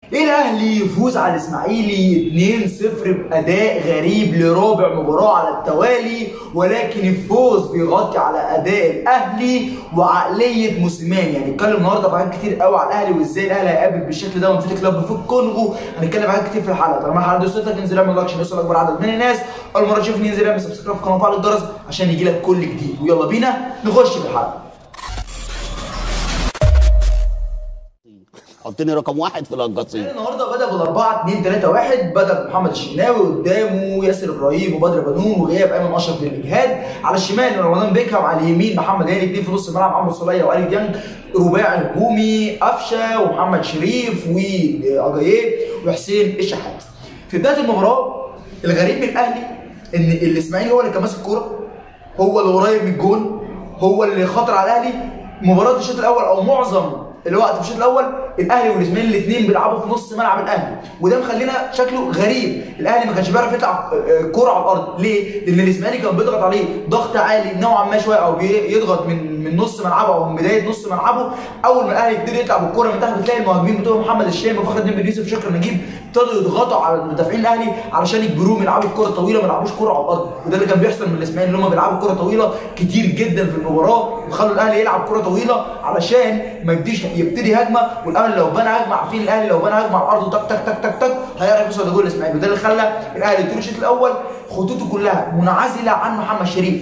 الاهلي يفوز على الاسماعيلي 2-0 باداء غريب لرابع مباراه على التوالي ولكن الفوز بيغطي على اداء الاهلي وعقليه موسيماني يعني نتكلم النهارده في حاجات كتير قوي على الاهلي وازاي الاهلي هيقابل بالشكل ده ونفيت كلاب في الكونغو هنتكلم في حاجات كتير في الحلقه طالما الحلقه دي وصلتك انزل اعمل لايك عشان يوصل اكبر عدد من الناس اول مره تشوفني انزل اعمل سبسكرايب في القناه وفعل الجرس عشان يجي لك كل جديد ويلا بينا نخش في الحلقه حطني رقم واحد في القصيم النهارده بدا بال 4 2 3 1 بدا بمحمد الشناوي قدامه ياسر ابراهيم وبدر بنون وغياب ايمن اشرف للاجهاد على الشمال رمضان بيكهام على اليمين محمد هاني اثنين في نص الملعب عمرو الصليه والي ديانج رباعي هجومي قفشه ومحمد شريف واجاييه وحسين الشحات في بدايه المباراه الغريب من الاهلي ان الاسماعيلي هو اللي كان ماسك الكوره هو اللي قريب من الجون هو اللي خطر على الاهلي مباراه الشوط الاول او معظم الوقت في الشوط الاول الاهلي والاسماعيلي الاثنين بيلعبوا في نص ملعب الاهلي وده مخلينا شكله غريب الاهلي ما كانش بيعرف يطلع كوره على الارض ليه لان الاسماعيلي كان بيضغط عليه ضغط عالي نوعا ما شويه او بيضغط من من نص ملعبه او من بدايه نص ملعبه اول ما الاهلي يبتدي يطلع بالكوره من تحت بتلاقي المهاجمين بتوع محمد الشامي وفخر الدين بن يوسف شكر نجيب ابتدوا يضغطوا على المدافعين الاهلي علشان يجبروهم يلعبوا الكوره طويله ما يلعبوش كوره على الارض وده اللي كان بيحصل من الاسماعيلي ان هم بيلعبوا كوره طويله كتير جدا في المباراه وخلوا الاهلي يلعب كوره طويله علشان ما يبتديش يبتدي هجمه والاهلي لو بنى هجمه عارفين الاهلي لو بنى هجمه على الارض تك تك تك تك تك هيعرف يوصل لجول الاسماعيلي وده اللي خلى الاهلي طول الشوط الاول خطوطه كلها منعزله عن محمد شريف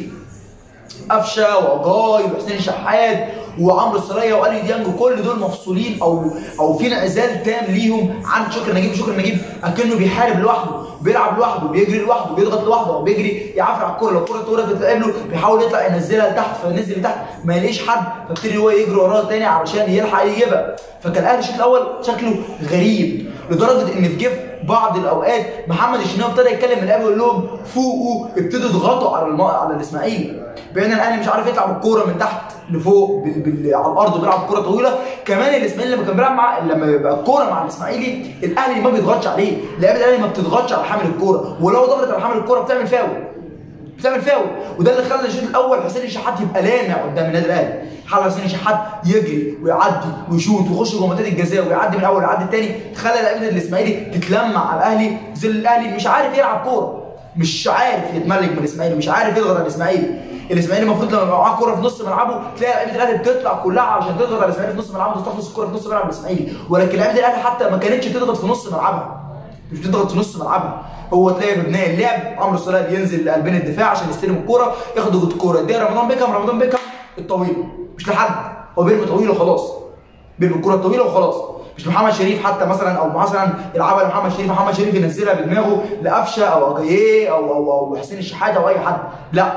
قفشه وجاي وحسين شحات وعمرو السريه والي ديانج كل دول مفصولين او او في انعزال تام ليهم عن شكر نجيب شكر نجيب اكنه بيحارب لوحده بيلعب لوحده بيجري لوحده بيضغط لوحده او بيجري يعافر على الكوره لو الكوره اتولدت تقابله بيحاول يطلع ينزلها لتحت فينزل لتحت ما يلاقيش حد فابتدي هو يجري وراه تاني علشان يلحق يجيبها فكان الاهلي الشوط الاول شكله غريب لدرجه ان في جه بعض الاوقات محمد الشناوي ابتدى يتكلم من قبل يقول لهم فوقوا ابتدوا اضغطوا على الم... على الاسماعيلي بان الاهلي مش عارف يطلع بالكوره من تحت لفوق بال... بال... على الارض وبيلعب كوره طويله كمان الاسماعيلي لما كان بيلعب مع لما يبقى الكوره مع الاسماعيلي الاهلي ما بيضغطش عليه لعيبه الاهلي ما بتضغطش على حامل الكوره ولو ضغطت على حامل الكوره بتعمل فاول بتعمل فاول وده اللي خلى الشوط الاول حسين الشحات يبقى لامع قدام النادي الاهلي خلى حسين الشحات يجري ويعدي ويشوط ويخش جوه منطقه الجزاء ويعدي من الاول ويعدي الثاني خلى لعيبه الاسماعيلي تتلمع على الاهلي زي الاهلي مش عارف يلعب كوره مش عارف يتملك من الاسماعيلي مش عارف يضغط على الاسماعيلي الاسماعيلي المفروض لما يبقى معاه كوره في نص ملعبه تلاقي لعيبه الاهلي بتطلع كلها علشان تضغط على الاسماعيلي في نص ملعبه وتستخلص الكوره في نص ملعب الاسماعيلي ولكن لعيبه الاهلي حتى ما كانتش بتضغط في نص ملعبها مش بتضغط في نص ملعبها هو تلاقي ببناء اللعب عمرو السوليه بينزل لقلبين الدفاع عشان يستلم الكوره ياخد الكوره يديها رمضان بيكهام رمضان بيكهام الطويل مش لحد هو بيرمي طويل وخلاص بيرمي الكوره الطويله وخلاص مش محمد شريف حتى مثلا او مثلا يلعبها لمحمد شريف محمد شريف ينزلها بدماغه لقفشه او اجاييه او او او حسين الشحات او اي حد لا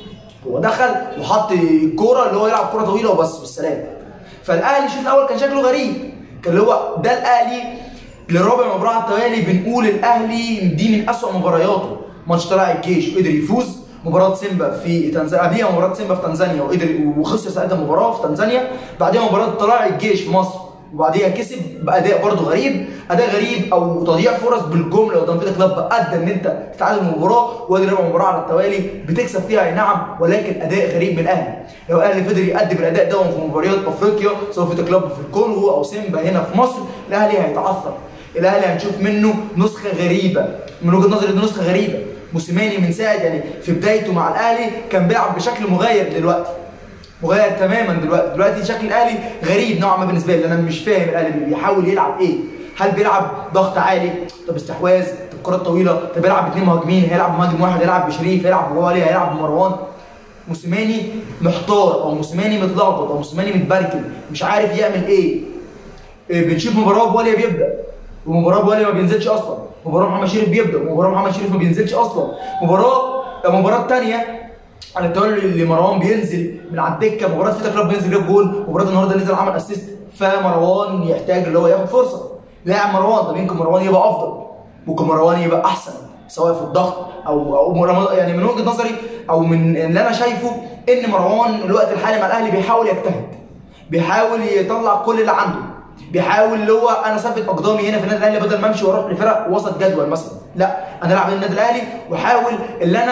هو دخل وحط الكوره اللي هو يلعب كوره طويله وبس والسلام فالاهلي الشوط الاول كان شكله غريب كان اللي هو ده الاهلي لرابع مباراه على التوالي بنقول الاهلي دي من اسوء مبارياته ماتش طلائع الجيش قدر يفوز مباراه سيمبا في تنزانيا قبليها مباراه سيمبا في تنزانيا وقدر وخسر ساعتها مباراه في تنزانيا بعدها مباراه طلائع الجيش في مصر وبعديها كسب باداء برضه غريب اداء غريب او تضييع فرص بالجمله قدام فيتا كلاب ادى ان انت تتعادل المباراه وادي رابع مباراه على التوالي بتكسب فيها اي نعم ولكن اداء غريب من الاهلي لو الاهلي فضل يقدم الاداء ده في مباريات افريقيا سواء فيتا كلاب في الكونغو او سيمبا هنا في مصر الاهلي هيتعثر الاهلي هنشوف منه نسخه غريبه من وجهه نظري دي نسخه غريبه موسيماني من ساعه يعني في بدايته مع الاهلي كان بيلعب بشكل مغاير دلوقتي مغاير تماما دلوقتي دلوقتي شكل الاهلي غريب نوعا ما بالنسبه لي انا مش فاهم الاهلي بيحاول يلعب ايه هل بيلعب ضغط عالي طب استحواذ طب كرات طويله طب بيلعب باثنين مهاجمين هيلعب مهاجم واحد هيلعب بشريف هيلعب بوالي هيلعب بمروان موسيماني محتار او موسيماني متلخبط او موسيماني متبركل مش عارف يعمل ايه, إيه بنشوف مباراه بواليا بيبدا ومباراه بواليا ما بينزلش اصلا مباراه محمد شريف بيبدا ومباراه محمد شريف ما بينزلش اصلا مباراه المباراه الثانيه على التوالي اللي مروان بينزل من على الدكه مباراه فيتا كلاب بينزل جاب جول مباراه النهارده نزل عمل اسيست فمروان يحتاج اللي هو ياخد فرصه لاعب مروان طب يمكن مروان يبقى افضل ممكن مروان يبقى احسن سواء في الضغط او او يعني من وجهه نظري او من اللي انا شايفه ان مروان الوقت الحالي مع الاهلي بيحاول يجتهد بيحاول يطلع كل اللي عنده بيحاول اللي هو انا اثبت اقدامي هنا في النادي الاهلي بدل ما امشي واروح لفرق وسط جدول مثلا لا انا العب النادي الاهلي واحاول ان انا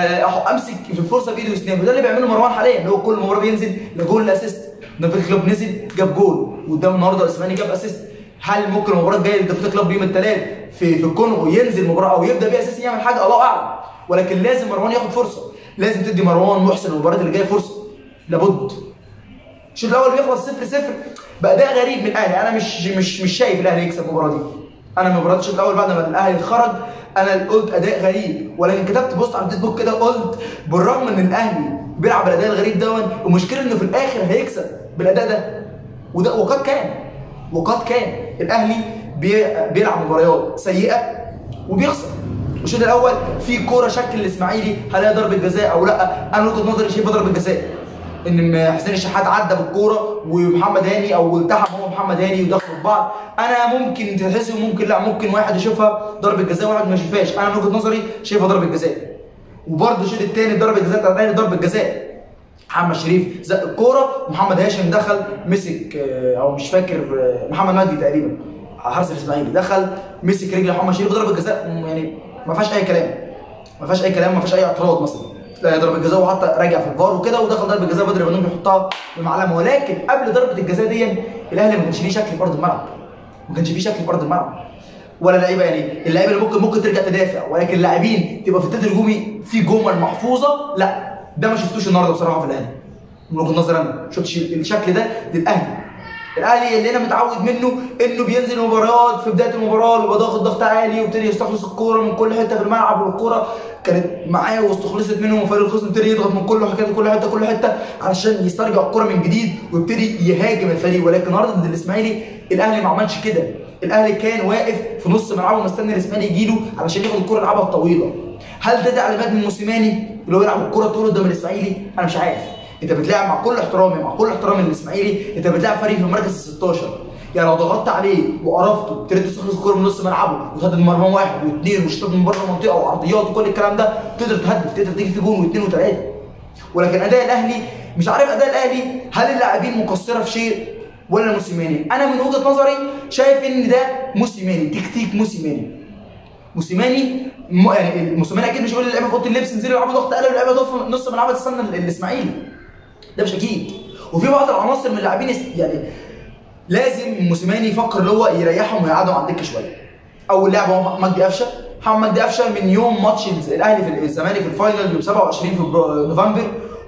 آه امسك في الفرصه بايدي واسناني وده اللي بيعمله مروان حاليا اللي هو كل مباراه بينزل لجول لاسيست نافيل كلوب نزل جاب جول وقدام النهارده الاسباني جاب اسيست هل ممكن المباراه الجايه للدفاع كلوب يوم الثلاث في في الكونغو ينزل مباراه او يبدا بيها اساسا يعمل حاجه الله اعلم ولكن لازم مروان ياخد فرصه لازم تدي مروان محسن المباريات اللي جايه فرصه لابد الشوط الاول بيخلص 0 0 باداء غريب من الاهلي انا مش مش مش شايف الاهلي يكسب المباراه دي انا من مباراه الشوط الاول بعد ما الاهلي خرج انا قلت اداء غريب ولكن كتبت بوست على الفيسبوك كده قلت بالرغم ان الاهلي بيلعب الاداء الغريب ده المشكله انه في الاخر هيكسب بالاداء ده وده وقد كان وقد كان الاهلي بي بيلعب مباريات سيئه وبيخسر الشوط الاول في كوره شكل الاسماعيلي هل هي ضربه جزاء او لا انا وجهه نظري شايفها ضربه جزاء ان حسين الشحات عدى بالكوره ومحمد هاني او التحم هو محمد هاني ودخلوا في بعض انا ممكن تتحسب وممكن لا ممكن واحد يشوفها ضربه جزاء وواحد ما يشوفهاش انا من وجهه نظري شايفها ضربه جزاء وبرده الشوط الثاني ضربه جزاء بتاعت الاهلي ضربه جزاء محمد شريف زق الكوره ومحمد هاشم دخل مسك او مش فاكر محمد مجدي تقريبا حارس الاسماعيلي دخل مسك رجل محمد شريف ضربه جزاء يعني ما فيهاش اي كلام ما فيهاش اي كلام ما فيهاش اي اعتراض مثلا لا ضربه جزاء وحتى راجع في الفار وكده ودخل ضربه جزاء بدري بنون بيحطها بمعلمه ولكن قبل ضربه الجزاء دي الاهلي ما كانش ليه شكل في ارض الملعب ما كانش فيه شكل في ارض الملعب ولا لعيبه يعني اللعيبه اللي ممكن ممكن ترجع تدافع ولكن اللاعبين تبقى في التلت الهجومي في جمل محفوظه لا ده ما شفتوش النهارده بصراحه في الاهلي من وجهه نظري انا ما شفتش الشكل ده للاهلي الاهلي اللي انا متعود منه انه بينزل مباريات في بدايه المباراه ويبقى ضاغط ضغط عالي ويبتدي يستخلص الكوره من كل حته في الملعب والكوره كانت معاه واستخلصت منه وفريق الخصم ابتدي يضغط من كل حته كل حته كل حته علشان يسترجع الكوره من جديد ويبتدي يهاجم الفريق ولكن النهارده ضد الاسماعيلي الاهلي ما عملش كده الاهلي كان واقف في نص ملعبه مستني الاسماعيلي يجيله علشان ياخد الكوره يلعبها الطويله هل ده تعليمات من موسيماني اللي هو يلعب الكوره طول قدام الاسماعيلي انا مش عارف انت بتلعب مع كل احترامي مع كل احترامي للاسماعيلي انت بتلعب فريق في المركز ال 16 يعني لو ضغطت عليه وقرفته ابتديت تستخلص الكوره من نص ملعبه وتهدد مرمى واحد واثنين وشطات من بره المنطقه وعرضيات وكل الكلام ده تقدر تهدف تقدر تيجي في جون واثنين وثلاثه ولكن اداء الاهلي مش عارف اداء الاهلي هل اللاعبين مقصره في شيء ولا موسيماني انا من وجهه نظري شايف ان ده موسيماني تكتيك موسيماني موسيماني م... يعني موسيماني اكيد مش هيقول للعيبه في اوضه اللبس انزلوا العبوا ضغط قلب اللعيبه تقف في نص ملعبها تستنى الاسماعيلي ده مش اكيد وفي بعض العناصر من اللاعبين يعني لازم موسيماني يفكر اللي هو يريحهم ويقعدهم على الدكه شويه اول لاعب هو مجدي قفشه محمد مجدي قفشه من يوم ماتش الاهلي في الزمالك في الفاينل يوم 27 في نوفمبر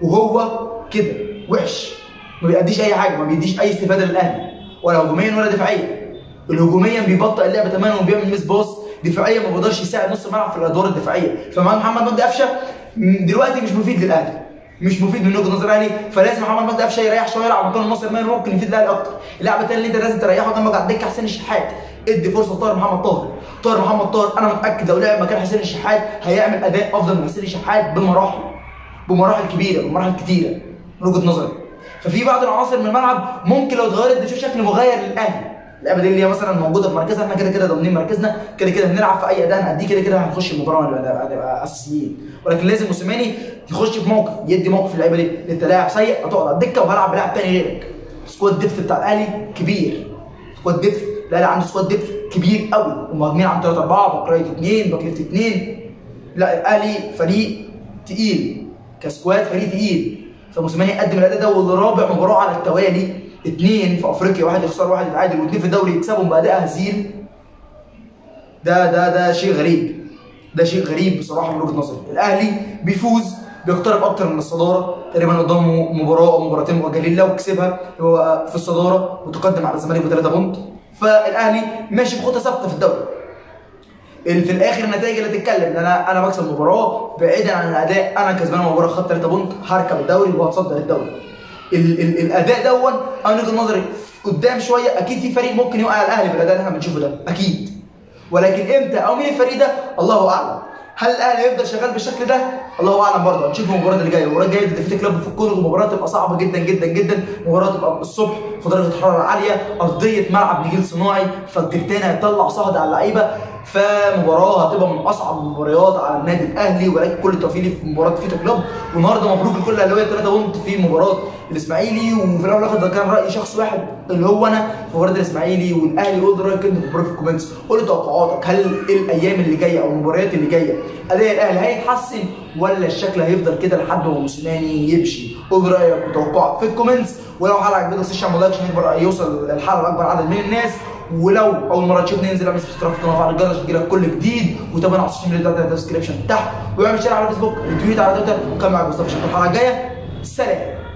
وهو كده وحش ما بيأديش اي حاجه ما بيديش اي استفاده للاهلي ولا هجوميا ولا دفاعيا الهجوميا بيبطئ اللعب تماما وبيعمل ميس باص دفاعيا ما بيقدرش يساعد نص الملعب في الادوار الدفاعيه فمع محمد مجدي قفشه دلوقتي مش مفيد للاهلي مش مفيد من وجهه نظر الاهلي فلازم محمد مجدي قفشه يريح شويه يلعب مكان ناصر ماهر ممكن يفيد الاهلي اكتر اللاعب الثاني اللي انت لازم تريحه جنبك على الدكه حسين الشحات ادي فرصه لطاهر محمد طاهر طاهر محمد طاهر انا متاكد لو لعب مكان حسين الشحات هيعمل اداء افضل من حسين الشحات بمراحل بمراحل كبيره بمراحل كتيره من وجهه نظري ففي بعض العناصر من الملعب ممكن لو اتغيرت نشوف شكل مغير للاهلي اللعبه دي اللي هي مثلا موجوده في مركزنا احنا كده كده ضامنين مركزنا كده كده هنلعب في اي اداء هنأديه كده كده هنخش المباراه هنبقى اساسيين ولكن لازم موسيماني يخش في موقف يدي موقف اللعيبه دي انت لاعب سيء هتقعد على الدكه وهلعب بلاعب تاني غيرك سكواد ديبث بتاع الاهلي كبير سكواد ديبث الاهلي عنده سكواد ديبث كبير قوي ومهاجمين عن 3 4 باك رايت 2 باك ليفت 2 لا الاهلي فريق تقيل كسكواد فريق تقيل فموسيماني قدم الاداء ده واللي رابع مباراه على التوالي اثنين في افريقيا واحد يخسر واحد يتعادل واثنين في الدوري يكسبهم باداء هزيل ده ده ده شيء غريب ده شيء غريب بصراحه من وجهه نظري الاهلي بيفوز بيقترب اكتر من الصداره تقريبا قدامه مباراه او مباراتين مؤجلين لو كسبها هو في الصداره متقدم على الزمالك بثلاثه بونت فالاهلي ماشي بخطه ثابته في الدوري في الاخر النتائج اللي تتكلم انا انا بكسب مباراه بعيدا عن الاداء انا كسبان مباراه خدت 3 بونت هركب الدوري وهتصدر الدوري ال ال الاداء دون انا من وجهه نظري قدام شويه اكيد في فريق ممكن يوقع الاهلي بالاداء اللي احنا بنشوفه ده اكيد ولكن امتى او مين الفريق ده الله اعلم هل الاهلي هيفضل شغال بالشكل ده الله اعلم برضه هنشوف المباراه اللي جايه المباراه الجايه ضد فيتا كلوب في الكونغو مباراه تبقى صعبه جدا جدا جدا مباراه تبقى الصبح في درجه حراره عاليه ارضيه ملعب نجيل صناعي فالجرتين هيطلع صهد على اللعيبه فمباراه هتبقى من اصعب المباريات على النادي الاهلي ولكن كل التوفيق ليه في مباراه فيتا كلوب والنهارده مبروك لكل الاهلاويه 3 بونت في مباراه الاسماعيلي وفي الاول والاخر ده كان راي شخص واحد اللي هو انا في مباراه الاسماعيلي والاهلي قول رايك انت في المباراه في الكومنتس قول لي توقعاتك هل الايام اللي جايه او المباريات اللي جايه اداء الاهلي هيتحسن ولا الشكل هيفضل كده لحد ما موسيماني يمشي قول رايك وتوقعك في الكومنتس ولو حلقه عجبتك تخش اعمل لايك عشان يكبر يوصل الحلقه لاكبر عدد من الناس ولو اول مره تشوفني انزل اعمل سبسكرايب في القناه وفعل الجرس عشان يجيلك كل جديد وتابعنا على السوشيال ميديا بتاعتنا في الديسكربشن تحت واعمل شير على فيسبوك ريتويت على تويتر وكان معاك مصطفى شكرا الحلقه الجايه سلام